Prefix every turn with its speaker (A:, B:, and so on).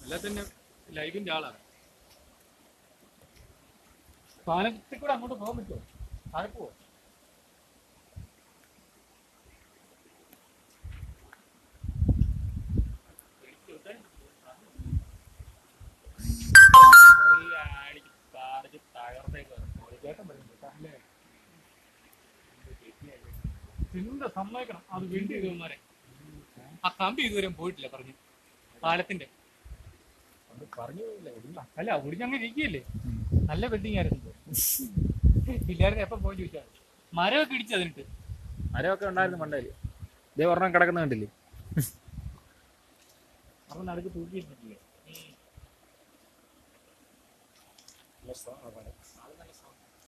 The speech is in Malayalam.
A: അല്ല തന്നെ ലൈവിന്റെ ആളാണ് പാലത്തിൽ കൂടെ അങ്ങോട്ട് പോകാൻ പറ്റുമോ താഴെ പോവോ ചിന്ത സമ്മതിക്കണം അത് വേണ്ടി ഇതുമാരെ ആ കമ്പി ഇതുവരെ പോയിട്ടില്ല പറഞ്ഞു പാലത്തിന്റെ
B: പറഞ്ഞു പോയില്ല ഒടിഞ്ഞു.
A: അല്ല ഒടിഞ്ഞങ്ങ് ഇരിക്കുകയല്ലേ നല്ല ബിൽഡിംഗ് ആയിരുന്നു ഇല്ലായിരുന്നു എപ്പം പോയി ചോദിച്ചാൽ മരമൊക്കെ ഇടിച്ചു അതിനിട്ട്
B: മരമൊക്കെ ഉണ്ടായിരുന്നു മണ്ടയില് ഇതേ ഒരെണ്ണം കിടക്കുന്ന കണ്ടില്ലേ
A: അപ്പൊ നടുക്ക് തൂക്കിയിട്ടില്ലേ
B: നല്ല സാ- ആ, മരം.